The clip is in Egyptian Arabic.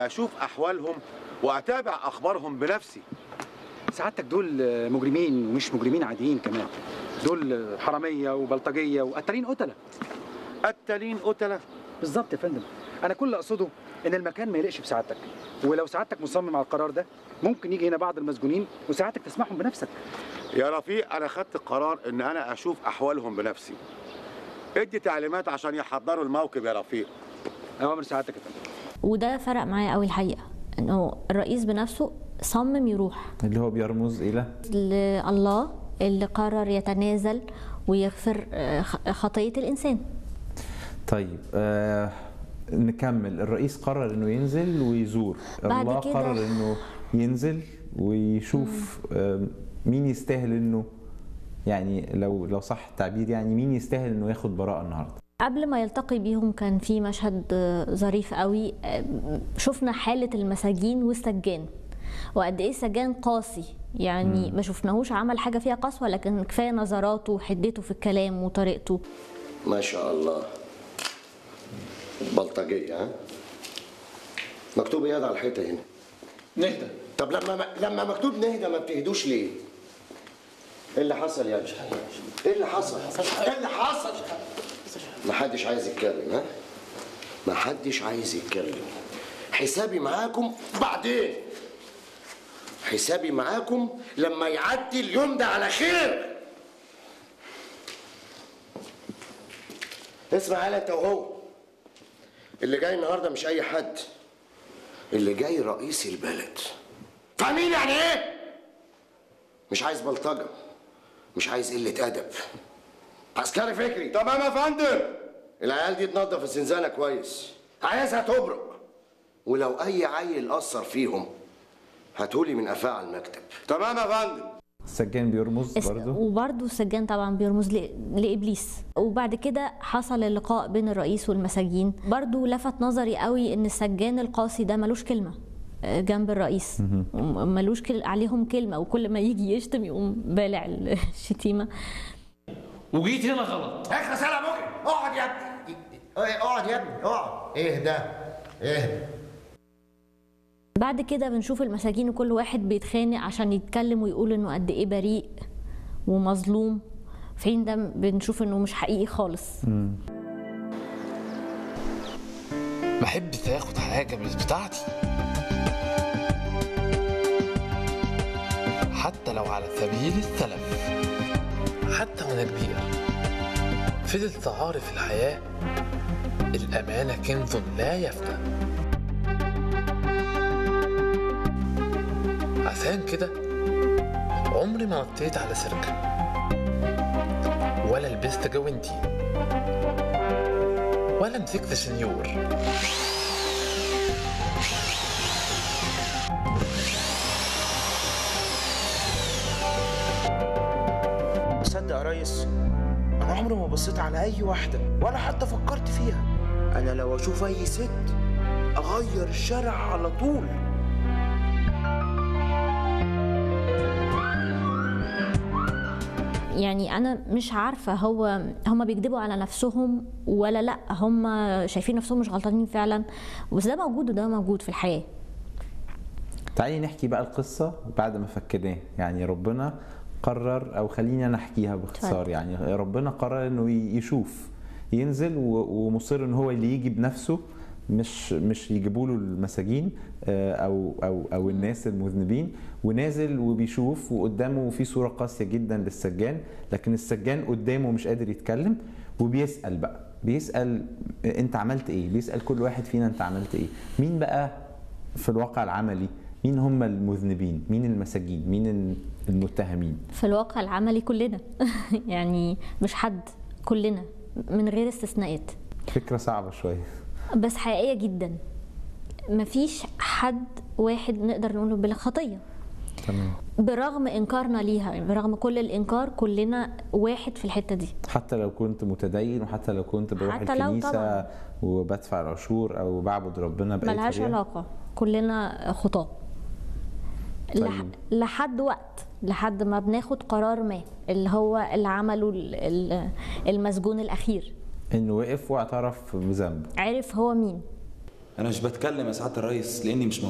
اشوف احوالهم واتابع اخبارهم بنفسي سعادتك دول مجرمين ومش مجرمين عاديين كمان دول حراميه وبلطجيه وقتالين قتله قتالين قتله بالظبط يا فندم انا كل اللي اقصده ان المكان ما يليقش بسعادتك ولو سعادتك مصمم على القرار ده ممكن يجي هنا بعض المسجونين وسعادتك تسمعهم بنفسك يا رفيق انا خدت قرار ان انا اشوف احوالهم بنفسي ادي تعليمات عشان يحضروا الموكب يا رفيق اوامر سعادتك يا فندم وده فرق معايا قوي الحقيقه انه الرئيس بنفسه صمم يروح اللي هو بيرمز الى لله اللي قرر يتنازل ويغفر آه، خ- خطيه الانسان طيب آه نكمل الرئيس قرر انه ينزل ويزور بعد الله كده- قرر انه ينزل ويشوف آه مين يستاهل انه يعني لو لو صح التعبير يعني مين يستاهل انه ياخد براءة النهارده قبل ما يلتقي بيهم كان في مشهد آه، ظريف قوي آه، شفنا حالة المساجين والسجان وقد ايه السجان قاسي يعني ما شفناهوش عمل حاجة فيها قسوة لكن كفاية نظراته وحدته في الكلام وطريقته ما شاء الله بلطجية ها مكتوب ايه ده على الحيطة هنا نهدى طب لما لما مكتوب نهدى ما بتهدوش ليه؟ ايه اللي حصل يا باشا؟ ايه اللي حصل؟ ايه اللي حصل؟ ما حدش عايز يتكلم ها؟ ما حدش عايز يتكلم حسابي معاكم بعدين حسابي معاكم لما يعدي اليوم ده على خير اسمع يالا انت وهو اللي جاي النهارده مش اي حد اللي جاي رئيس البلد فاهمين يعني ايه مش عايز بلطجه مش عايز قله ادب عسكري فكري تمام يا فندم العيال دي تنظف الزنزانه كويس عايزها تبرق ولو اي عيل اثر فيهم هاتولي من قفاه على المكتب تمام يا فندم السجان بيرمز الس- برضه وبرضه السجان طبعا بيرمز ل- لابليس وبعد كده حصل اللقاء بين الرئيس والمساجين برضه لفت نظري قوي ان السجان القاسي ده ملوش كلمه آه، جنب الرئيس م- ملوش كل عليهم كلمه وكل ما يجي يشتم يقوم بالع الشتيمه وجيت هنا غلط اخلص يلا ممكن اقعد يا ابني ايه، اقعد يا ابني اقعد اهدى اهدى بعد كده بنشوف المساجين وكل واحد بيتخانق عشان يتكلم ويقول انه قد ايه بريء ومظلوم في حين ده بنشوف انه مش حقيقي خالص بحب تاخد حاجة مش بتاعتي حتى لو على سبيل السلف حتى وانا كبير فضلت عارف الحياة الأمانة كنز لا يفنى عشان كده عمري ما نطيت على سركة ولا لبست جوانتي ولا مسكت سنيور تصدق يا ريس انا عمري ما بصيت على اي واحده ولا حتى فكرت فيها انا لو اشوف اي ست اغير الشارع على طول يعني انا مش عارفه هو هم بيكذبوا على نفسهم ولا لا هم شايفين نفسهم مش غلطانين فعلا بس ده موجود وده موجود في الحياه تعالي نحكي بقى القصة بعد ما فكناه يعني ربنا قرر او خليني انا احكيها باختصار اتفضل. يعني ربنا قرر انه ي- يشوف ينزل و- ومصر ان هو اللي يجي بنفسه مش مش يجيبوا له المساجين آه، او او او الناس المذنبين ونازل وبيشوف وقدامه في صوره قاسيه جدا للسجان لكن السجان قدامه مش قادر يتكلم وبيسال بقى بيسال انت عملت ايه بيسال كل واحد فينا انت عملت ايه مين بقى في الواقع العملي مين هم المذنبين مين المساجين مين المتهمين في الواقع العملي كلنا يعني مش حد كلنا من غير استثناءات فكره صعبه شويه بس حقيقيه جدا مفيش حد واحد نقدر نقوله بلا خطيه تمام برغم انكارنا ليها يعني برغم كل الانكار كلنا واحد في الحته دي حتى لو كنت متدين وحتى لو كنت بروح حتى لو الكنيسه طبعاً. وبدفع العشور او بعبد ربنا باي ملهاش طريقة. علاقه كلنا خطاه لح... طيب. لحد وقت لحد ما بناخد قرار ما اللي هو اللي عمله ال- ال- المسجون الاخير انه وقف واعترف بذنبه عرف هو مين انا مش بتكلم يا سعاده الريس لاني مش